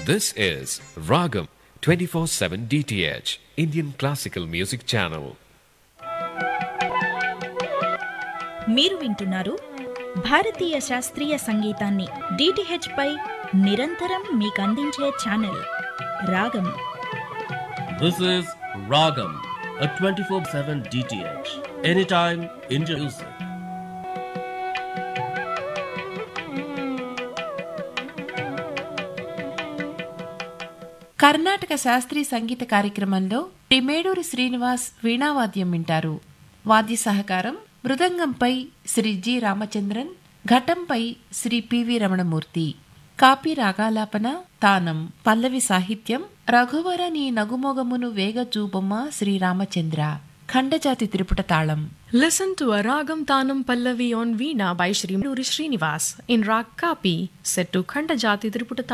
This is Ragam 24/7 DTH Indian Classical Music Channel. మీరు వింటున్నారు భారతీయ శాస్త్రీయ సంగీతాన్ని డిటిహెచ్ పై నిరంతరం మీకు అందించే ఛానల్ రాగం This is Ragam, a 24 7 DTH. Anytime Indian music. Karnataka శాస్త్రీయ సంగీత కార్యక్రమంలో టిమేడూరి శ్రీనివాస్ వీణావాద్యం వింటారు వాద్య సహకారం మృదంగంపై శ్రీ జి రామచంద్రన్ ఘటంపై శ్రీ పివి రమణమూర్తి కాపీ రాగాలాపన తానం పల్లవి సాహిత్యం రఘువర నీ నగుమొగమును వేగజూబొమ్మ శ్రీ రామచంద్ర ఖండజాతి త్రిపుట తాళం Listen to a Ragam Tanam Pallavi on Veena by Sri Nuri Srinivas in Rag Kapi, set to Khandajati Triputta